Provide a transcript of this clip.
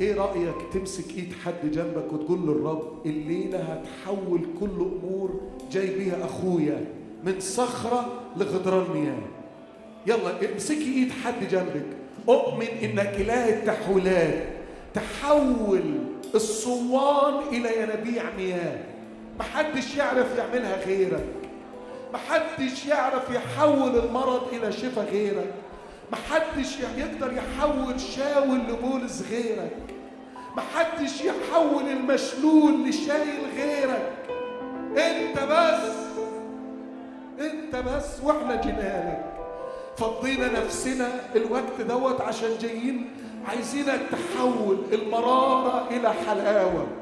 ايه رأيك تمسك ايد حد جنبك وتقول للرب الليلة هتحول كل امور جاي بيها اخويا من صخرة لغدران مياه يلا امسكي ايد حد جنبك اؤمن انك اله التحويلات تحول الصوان الى ينابيع مياه محدش يعرف يعملها غيرك محدش يعرف يحول المرض الى شفاء غيرك محدش يقدر يحول شاول لبولس غيرك محدش يحول المشلول لشايل غيرك انت بس انت بس واحنا جينالك فضينا نفسنا الوقت دوت عشان جايين عايزينك تحول المرارة إلى حلاوة